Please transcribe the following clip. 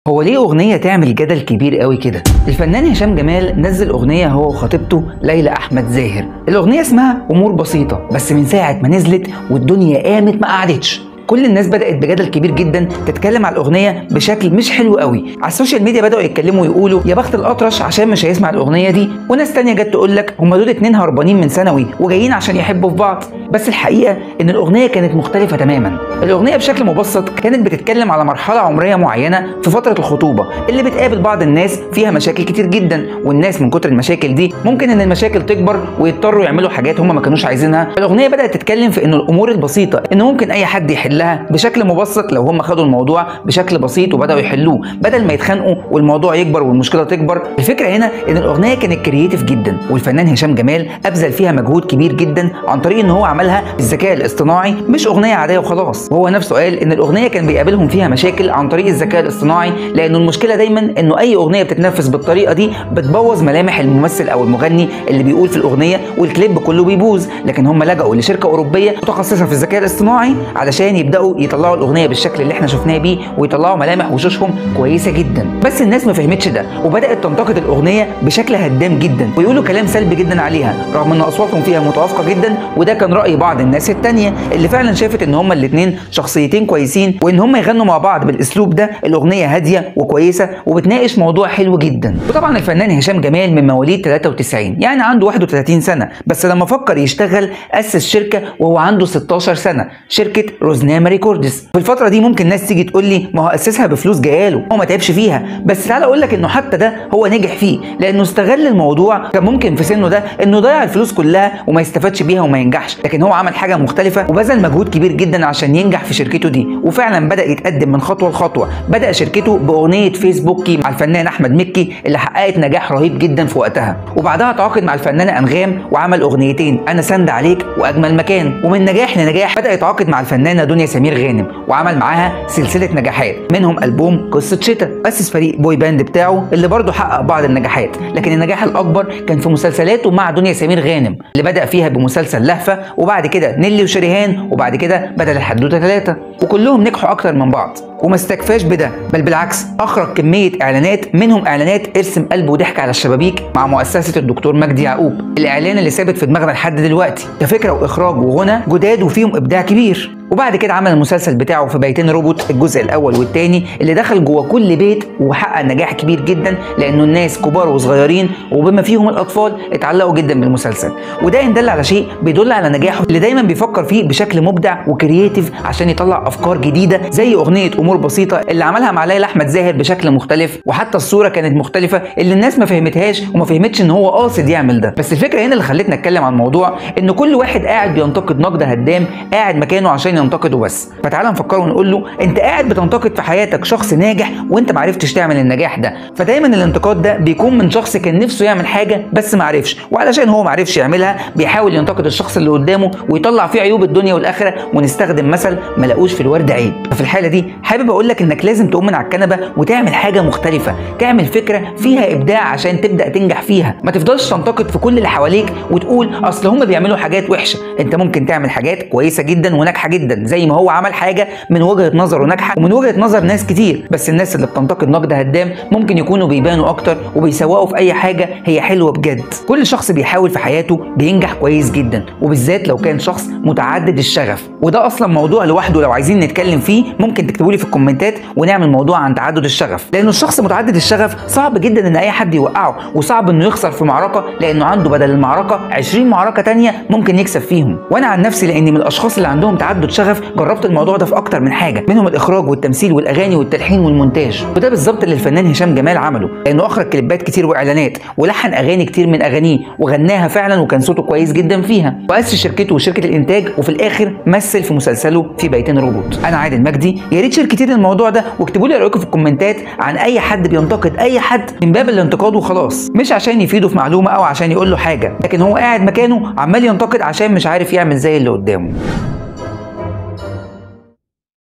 هو ليه أغنية تعمل جدل كبير قوي كده؟ الفنان هشام جمال نزل أغنية هو وخطيبته ليلى أحمد زاهر، الأغنية اسمها أمور بسيطة، بس من ساعة ما نزلت والدنيا قامت ما قعدتش، كل الناس بدأت بجدل كبير جدا تتكلم على الأغنية بشكل مش حلو قوي، على السوشيال ميديا بدأوا يتكلموا ويقولوا يا بخت الأطرش عشان مش هيسمع الأغنية دي، وناس تانية جت تقول لك هم دول اتنين هربانين من ثانوي وجايين عشان يحبوا في بعض، بس الحقيقة إن الأغنية كانت مختلفة تماما، الأغنية بشكل مبسط كانت بتتكلم على مرحلة عمرية معينة في فترة الخطوبة اللي بتقابل بعض الناس فيها مشاكل كتير جدا والناس من كتر المشاكل دي ممكن إن المشاكل تكبر ويضطروا يعملوا حاجات هم ما كانوش عايزينها، الأغنية بدأت تتكلم في إن الأمور البسيطة إن ممكن أي حد يحلها بشكل مبسط لو هم خدوا الموضوع بشكل بسيط وبدأوا يحلوه بدل ما يتخانقوا والموضوع يكبر والمشكلة تكبر، الفكرة هنا إن الأغنية كانت كرييتيف جدا والفنان هشام جمال أبذل فيها مجهود كبير جدا عن طريق إن هو عملها بالذكاء الاصطناعي مش أغنية عادية وخلاص، وهو نفسه قال ان الاغنيه كان بيقابلهم فيها مشاكل عن طريق الذكاء الاصطناعي لانه المشكله دايما انه اي اغنيه بتتنفذ بالطريقه دي بتبوظ ملامح الممثل او المغني اللي بيقول في الاغنيه والكليب كله بيبوظ لكن هم لجأوا لشركه اوروبيه متخصصه في الذكاء الاصطناعي علشان يبداوا يطلعوا الاغنيه بالشكل اللي احنا شفناه بيه ويطلعوا ملامح وشوشهم كويسه جدا بس الناس ما فهمتش ده وبدات تنتقد الاغنيه بشكل هدام جدا ويقولوا كلام سلبي جدا عليها رغم ان اصواتهم فيها متوافقه جدا وده كان راي بعض الناس التانيه اللي فعلا شافت ان هما الاثنين شخصيتين كويسين وان هم يغنوا مع بعض بالاسلوب ده الاغنيه هاديه وكويسه وبتناقش موضوع حلو جدا وطبعا الفنان هشام جمال من مواليد 93 يعني عنده 31 سنه بس لما فكر يشتغل اسس شركه وهو عنده 16 سنه شركه روزناما ريكوردز في الفتره دي ممكن ناس تيجي تقول لي ما هو اسسها بفلوس جاله هو ما تعبش فيها بس تعالى اقول لك انه حتى ده هو نجح فيه لانه استغل الموضوع كان ممكن في سنه ده انه ضيع الفلوس كلها وما يستفادش بيها وما ينجحش لكن هو عمل حاجه مختلفه وبذل مجهود كبير جدا عشان ينجح في شركته دي وفعلا بدا يتقدم من خطوه لخطوه بدا شركته باغنيه فيسبوكي مع الفنان احمد مكي اللي حققت نجاح رهيب جدا في وقتها وبعدها تعاقد مع الفنانه انغام وعمل اغنيتين انا سند عليك واجمل مكان ومن نجاح لنجاح بدا يتعاقد مع الفنانه دنيا سمير غانم وعمل معاها سلسله نجاحات منهم البوم قصه شتاء اسس فريق بوي باند بتاعه اللي برضه حقق بعض النجاحات لكن النجاح الاكبر كان في مسلسلاته مع دنيا سمير غانم اللي بدا فيها بمسلسل لهفه وبعد كده نيلي وشريهان وبعد كده بدل الحدوته ثلاثه وكلهم نجحوا اكتر من بعض وما استكفاش بده بل بالعكس اخرج كميه اعلانات منهم اعلانات ارسم قلب وضحك على الشبابيك مع مؤسسه الدكتور مجدي يعقوب الاعلان اللي ثابت في دماغنا لحد دلوقتي كفكره واخراج وغنى جداد وفيهم ابداع كبير وبعد كده عمل المسلسل بتاعه في بيتين روبوت الجزء الاول والثاني اللي دخل جوه كل بيت وحقق نجاح كبير جدا لانه الناس كبار وصغيرين وبما فيهم الاطفال اتعلقوا جدا بالمسلسل وده ان دل على شيء بيدل على نجاحه اللي دايما بيفكر فيه بشكل مبدع وكرييتيف عشان يطلع افكار جديده زي اغنيه امور بسيطه اللي عملها مع ليلى احمد زاهر بشكل مختلف وحتى الصوره كانت مختلفه اللي الناس ما فهمتهاش وما فهمتش ان هو قاصد يعمل ده بس الفكره هنا اللي خلتنا نتكلم عن الموضوع ان كل واحد قاعد بينتقد نقد هدام قاعد مكانه عشان ينتقده بس فتعالى نفكره ونقول له انت قاعد بتنتقد في حياتك شخص ناجح وانت ما عرفتش تعمل النجاح ده فدايما الانتقاد ده بيكون من شخص كان نفسه يعمل حاجه بس ما عرفش وعلشان هو ما عرفش يعملها بيحاول ينتقد الشخص اللي قدامه ويطلع فيه عيوب الدنيا والاخره ونستخدم مثل ما لاقوش في الورد عيب ففي الحاله دي حابب اقول لك انك لازم تقوم من على الكنبه وتعمل حاجه مختلفه تعمل فكره فيها ابداع عشان تبدا تنجح فيها ما تفضلش تنتقد في كل اللي حواليك وتقول اصل هم بيعملوا حاجات وحشه انت ممكن تعمل حاجات كويسه جدا وناجحه جدا زي ما هو عمل حاجه من وجهه نظره ناجحه ومن وجهه نظر ناس كتير بس الناس اللي بتنتقد نقد هدام ممكن يكونوا بيبانوا اكتر وبيسوقوا في اي حاجه هي حلوه بجد كل شخص بيحاول في حياته بينجح كويس جدا وبالذات لو كان شخص متعدد الشغف وده اصلا موضوع لوحده لو عايزين نتكلم فيه ممكن تكتبوا لي في الكومنتات ونعمل موضوع عن تعدد الشغف لانه الشخص متعدد الشغف صعب جدا ان اي حد يوقعه وصعب انه يخسر في معركه لانه عنده بدل المعركه 20 معركه تانية ممكن يكسب فيهم وانا عن نفسي لاني من الاشخاص اللي عندهم تعدد شغف جربت الموضوع ده في اكتر من حاجه منهم الاخراج والتمثيل والاغاني والتلحين والمونتاج وده بالظبط اللي الفنان هشام جمال عمله لانه اخرج كليبات كتير واعلانات ولحن اغاني كتير من اغانيه وغناها فعلا وكان صوته كويس جدا فيها واسس شركته وشركه الانتاج وفي الاخر مثل في مسلسله في بيتين روبوت انا عادل مجدي يا ريت شير كتير الموضوع ده واكتبوا لي رايكم في الكومنتات عن اي حد بينتقد اي حد من باب الانتقاد وخلاص مش عشان يفيده في معلومه او عشان يقول له حاجه لكن هو قاعد مكانه عمال ينتقد عشان مش عارف يعمل زي اللي قدامه